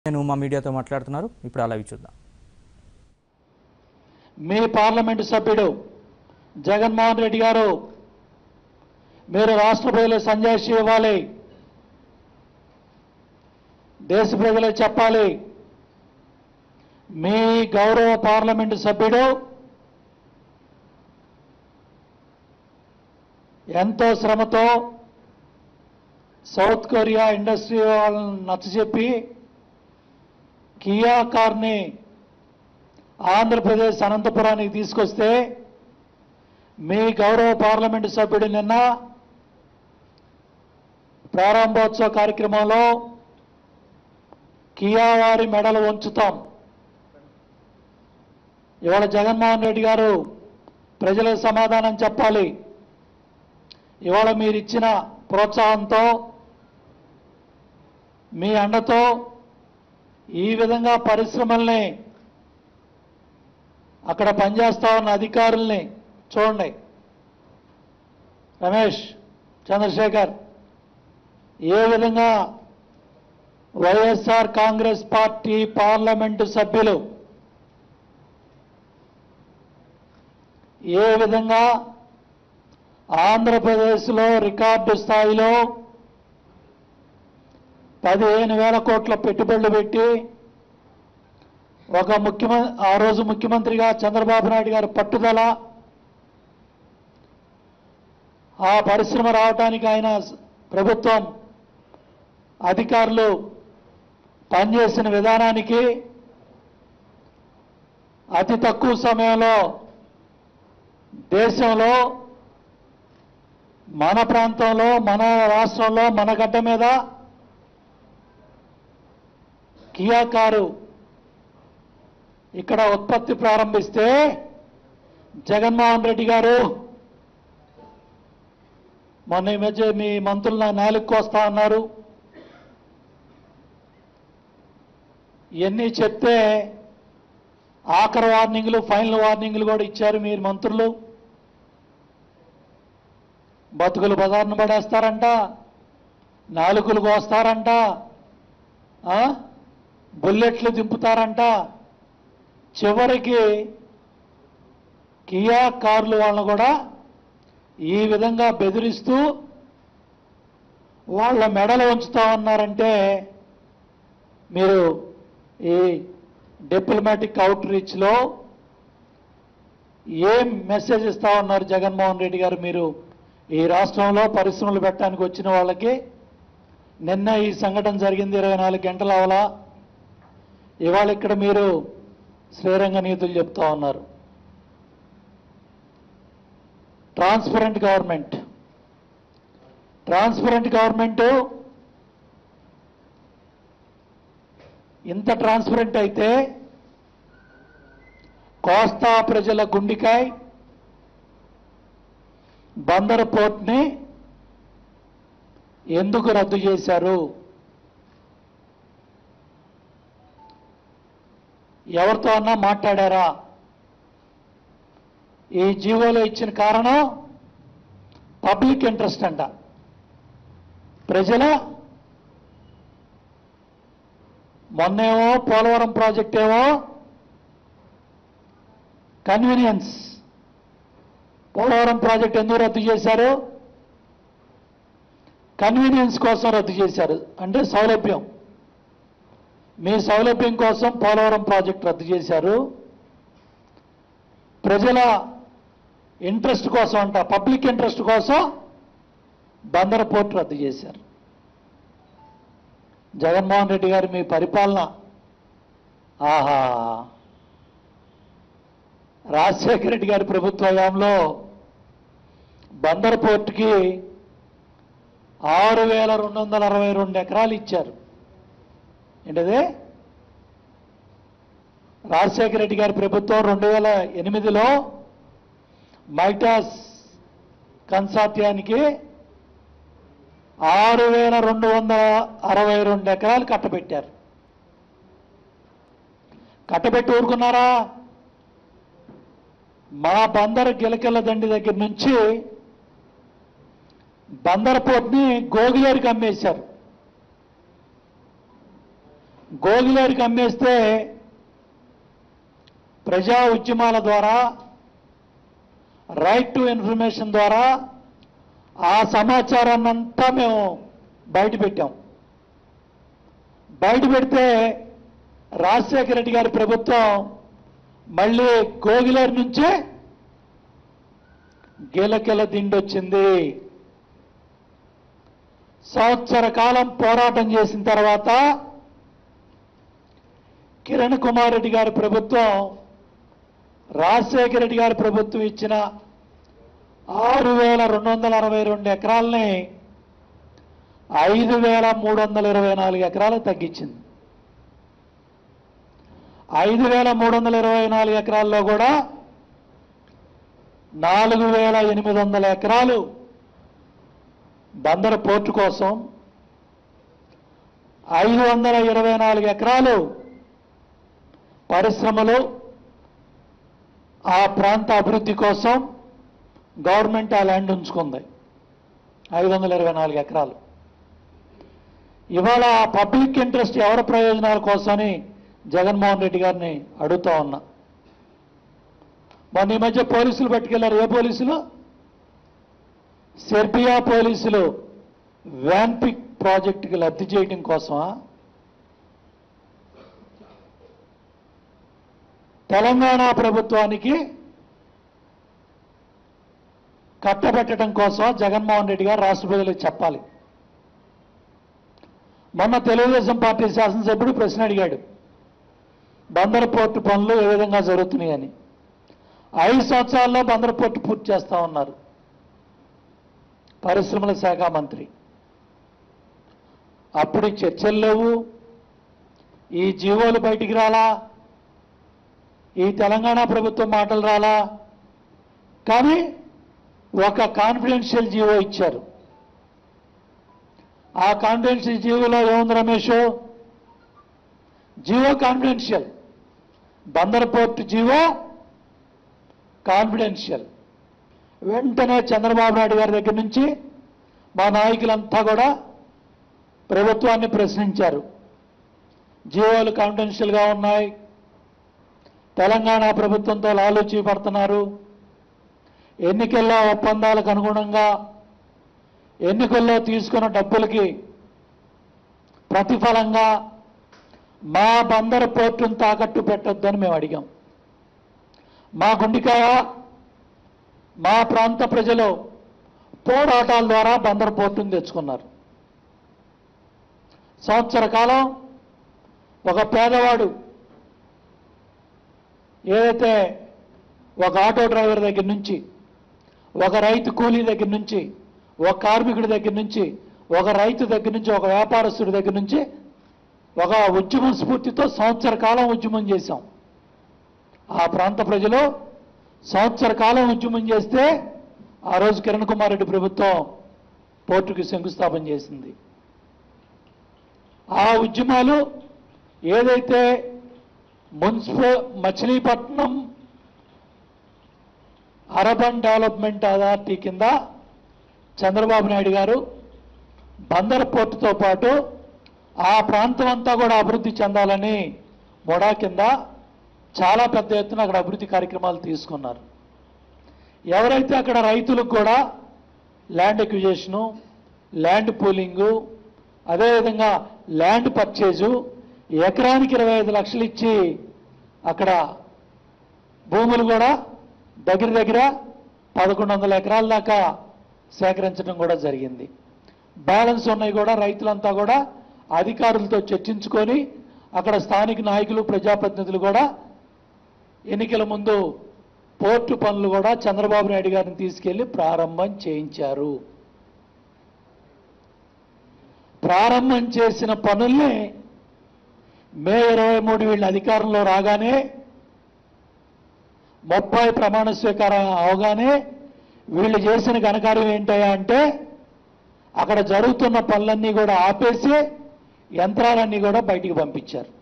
నేను మా మీడియాతో మాట్లాడుతున్నారు ఇప్పుడు అలా చూద్దాం మీ పార్లమెంటు సభ్యుడు జగన్మోహన్ రెడ్డి గారు మీరు రాష్ట్ర ప్రజలకు సంజాయిషి ఇవ్వాలి దేశ ప్రజలకు చెప్పాలి మీ గౌరవ పార్లమెంటు సభ్యుడు ఎంతో శ్రమతో సౌత్ కొరియా ఇండస్ట్రీ వాళ్ళని నచ్చజెప్పి కియా కార్ని ఆంధ్రప్రదేశ్ అనంతపురానికి తీసుకొస్తే మీ గౌరవ పార్లమెంటు సభ్యుడు నిన్న ప్రారంభోత్సవ కార్యక్రమంలో కియా వారి మెడలు ఉంచుతాం ఇవాళ జగన్మోహన్ రెడ్డి గారు ప్రజలకు సమాధానం చెప్పాలి ఇవాళ మీరు ఇచ్చిన ప్రోత్సాహంతో మీ అండతో ఈ విధంగా పరిశ్రమల్ని అక్కడ పనిచేస్తా ఉన్న అధికారుల్ని చూడండి రమేష్ చంద్రశేఖర్ ఏ విధంగా వైఎస్ఆర్ కాంగ్రెస్ పార్టీ పార్లమెంటు సభ్యులు ఏ విధంగా ఆంధ్రప్రదేశ్లో రికార్డు స్థాయిలో పదిహేను వేల కోట్ల పెట్టుబడులు పెట్టి ఒక ముఖ్యమంత్రి ఆ రోజు ముఖ్యమంత్రిగా చంద్రబాబు నాయుడు గారి పట్టుదల ఆ పరిశ్రమ రావటానికి ఆయన స- ప్రభుత్వం అధికారులు పనిచేసిన విధానానికి అతి తక్కువ సమయంలో దేశంలో మన ప్రాంతంలో మన రాష్ట్రంలో మన గడ్డ మీద కియా కారు ఇక్కడ ఉత్పత్తి ప్రారంభిస్తే జగన్మోహన్ రెడ్డి గారు మొన్న ఈ మధ్య మీ మంత్రులు నా నాలుగుకు వస్తా అన్నారు ఇవన్నీ చెప్తే ఆఖరి వార్నింగ్లు ఫైనల్ వార్నింగ్లు కూడా ఇచ్చారు మీరు మంత్రులు బతుకులు బజార్ను పడేస్తారంట నాలుగులు కోస్తారంట ఆ? బుల్లెట్లు దింపుతారంట చివరికి కియా కార్లు వాళ్ళను కూడా ఈ విధంగా బెదిరిస్తూ వాళ్ళ మెడలు ఉంచుతా ఉన్నారంటే మీరు ఈ డిప్లొమాటిక్ అవుట్ రీచ్లో ఏం మెసేజ్ ఇస్తా ఉన్నారు జగన్మోహన్ రెడ్డి గారు మీరు ఈ రాష్ట్రంలో పరిశ్రమలు పెట్టడానికి వచ్చిన వాళ్ళకి నిన్న ఈ సంఘటన జరిగింది ఇరవై నాలుగు గంటల అవలా ఇవాళ ఇక్కడ మీరు శ్రీరంగ నీతులు చెప్తా ఉన్నారు ట్రాన్స్పరెంట్ గవర్నమెంట్ ట్రాన్స్పరెంట్ గవర్నమెంట్ ఇంత ట్రాన్స్పరెంట్ అయితే కోస్తా ప్రజల గుండికాయ్ బందర్ పోర్ట్ని ఎందుకు రద్దు చేశారు ఎవరితో అన్నా మాట్లాడారా ఈ జీవోలో ఇచ్చిన కారణం పబ్లిక్ ఇంట్రెస్ట్ అంట ప్రజల మొన్నేమో పోలవరం ప్రాజెక్ట్ ఏమో కన్వీనియన్స్ పోలవరం ప్రాజెక్ట్ ఎందుకు రద్దు చేశారు కన్వీనియన్స్ కోసం రద్దు చేశారు అంటే సౌలభ్యం మీ సౌలభ్యం కోసం పోలవరం ప్రాజెక్ట్ రద్దు చేశారు ప్రజల ఇంట్రెస్ట్ కోసం అంట పబ్లిక్ ఇంట్రెస్ట్ కోసం బందర్ పోర్ట్ రద్దు చేశారు జగన్మోహన్ రెడ్డి గారి మీ పరిపాలన ఆహా రాజశేఖర రెడ్డి గారి ప్రభుత్వ హయాంలో బందర్ పోర్టుకి ఆరు వేల రెండు వందల అరవై రెండు ఎకరాలు ఇచ్చారు ఏంటది రాజశేఖర రెడ్డి గారి ప్రభుత్వం రెండు వేల ఎనిమిదిలో మైటాస్ కన్సార్టియానికి ఆరు వేల రెండు వందల అరవై రెండు ఎకరాలు కట్టబెట్టారు కట్టబెట్టి ఊరుకున్నారా మా బందర్ గిలకెళ్ళ దండి దగ్గర నుంచి బందర్ పోర్ట్ని గోగిలేరుకి అమ్మేశారు గోగిలేరికి అమ్మేస్తే ప్రజా ఉద్యమాల ద్వారా రైట్ టు ఇన్ఫర్మేషన్ ద్వారా ఆ సమాచారాన్ని అంతా మేము బయట పెట్టాం బయట పెడితే రాజశేఖర రెడ్డి గారి ప్రభుత్వం మళ్ళీ గోగిలేరు నుంచే గిలకిల దిండొచ్చింది సంవత్సర కాలం పోరాటం చేసిన తర్వాత కిరణ్ కుమార్ రెడ్డి గారి ప్రభుత్వం రాజశేఖర రెడ్డి గారి ప్రభుత్వం ఇచ్చిన ఆరు వేల రెండు వందల అరవై రెండు ఎకరాలని ఐదు వేల మూడు వందల ఇరవై నాలుగు ఎకరాలకు తగ్గించింది ఐదు వేల మూడు వందల ఇరవై నాలుగు ఎకరాల్లో కూడా నాలుగు వేల ఎనిమిది వందల ఎకరాలు బందర పోర్టు కోసం ఐదు వందల ఇరవై నాలుగు ఎకరాలు పరిశ్రమలు ఆ ప్రాంత అభివృద్ధి కోసం గవర్నమెంట్ ఆ ల్యాండ్ ఉంచుకుంది ఐదు వందల ఇరవై నాలుగు ఎకరాలు ఇవాళ పబ్లిక్ ఇంట్రెస్ట్ ఎవరి ప్రయోజనాల కోసమని జగన్మోహన్ రెడ్డి గారిని అడుగుతా ఉన్నా మొన్న ఈ మధ్య పోలీసులు పట్టుకెళ్లారు ఏ పోలీసులు సెర్బియా పోలీసులు వ్యాన్పిక్ ప్రాజెక్టుకి లబ్ధి చేయడం కోసమా తెలంగాణ ప్రభుత్వానికి కట్టబెట్టడం కోసం జగన్మోహన్ రెడ్డి గారు రాష్ట్ర ప్రజలకు చెప్పాలి మొన్న తెలుగుదేశం పార్టీ శాసనసభ్యుడు ప్రశ్న అడిగాడు బందర్ పోర్టు పనులు ఏ విధంగా జరుగుతున్నాయని ఐదు సంవత్సరాల్లో బందర్ పోర్టు పూర్తి చేస్తా ఉన్నారు పరిశ్రమల శాఖ మంత్రి అప్పుడు ఈ చర్చలు లేవు ఈ జీవోలు బయటికి రాలా ఈ తెలంగాణ ప్రభుత్వం మాటలు రాలా కానీ ఒక కాన్ఫిడెన్షియల్ జీవో ఇచ్చారు ఆ కాన్ఫిడెన్షియల్ జీవోలో ఏముంది Ramesh GO confidential Bandar port GO confidential వెంటనే చంద్రబాబు నాయుడు గారి దగ్గర నుంచి మా నాయకులంతా కూడా ప్రభుత్వాన్ని ప్రశ్నించారు జీవోలు కాన్ఫిడెన్షియల్గా ఉన్నాయి తెలంగాణ ప్రభుత్వంతో లాలూచి పడుతున్నారు ఎన్నికల్లో ఒప్పందాలకు అనుగుణంగా ఎన్నికల్లో తీసుకున్న డబ్బులకి ప్రతిఫలంగా మా బందరు పోర్టును తాకట్టు పెట్టొద్దని మేము అడిగాం మా గుండికాయ మా ప్రాంత ప్రజలు పోరాటాల ద్వారా బందరు పోర్టును తెచ్చుకున్నారు సంవత్సర కాలం ఒక పేదవాడు ఏదైతే ఒక ఆటో డ్రైవర్ దగ్గర నుంచి ఒక రైతు కూలీ దగ్గర నుంచి ఒక కార్మికుడి దగ్గర నుంచి ఒక రైతు దగ్గర నుంచి ఒక వ్యాపారస్తుడి దగ్గర నుంచి ఒక ఉద్యమం స్ఫూర్తితో సంవత్సర కాలం ఉద్యమం చేశాం ఆ ప్రాంత ప్రజలు సంవత్సర కాలం ఉద్యమం చేస్తే ఆ రోజు కిరణ్ కుమార్ రెడ్డి ప్రభుత్వం పోర్టుకి శంకుస్థాపన చేసింది ఆ ఉద్యమాలు ఏదైతే municipal Machilipatnam urban development authority కింద చంద్రబాబు నాయుడు గారు బందర్ పోర్టుతో పాటు ఆ ప్రాంతం అంతా కూడా అభివృద్ధి చెందాలని మొడా కింద చాలా పెద్ద ఎత్తున అక్కడ అభివృద్ధి కార్యక్రమాలు తీసుకున్నారు ఎవరైతే అక్కడ రైతులకు కూడా ల్యాండ్ ఎక్విజేషను ల్యాండ్ పూలింగు అదేవిధంగా ల్యాండ్ పర్చేజు ఎకరానికి ఇరవై ఐదు లక్షలు ఇచ్చి అక్కడ భూములు కూడా దగ్గర దగ్గర పదకొండు వందల ఎకరాల దాకా సేకరించడం కూడా జరిగింది బ్యాలెన్స్ ఉన్నాయి కూడా రైతులంతా కూడా అధికారులతో చర్చించుకొని అక్కడ స్థానిక నాయకులు ప్రజాప్రతినిధులు కూడా ఎన్నికల ముందు పోర్టు పనులు కూడా చంద్రబాబు నాయుడు గారిని తీసుకెళ్లి ప్రారంభం చేయించారు ప్రారంభం చేసిన పనుల్ని మే ఇరవై మూడు వీళ్ళ అధికారంలో రాగానే ముప్పై ప్రమాణ స్వీకారం అవగానే వీళ్ళు చేసిన ఘనకార్యం ఏంటయ్యా అంటే అక్కడ జరుగుతున్న పనులన్నీ కూడా ఆపేసి యంత్రాలన్నీ కూడా బయటికి పంపించారు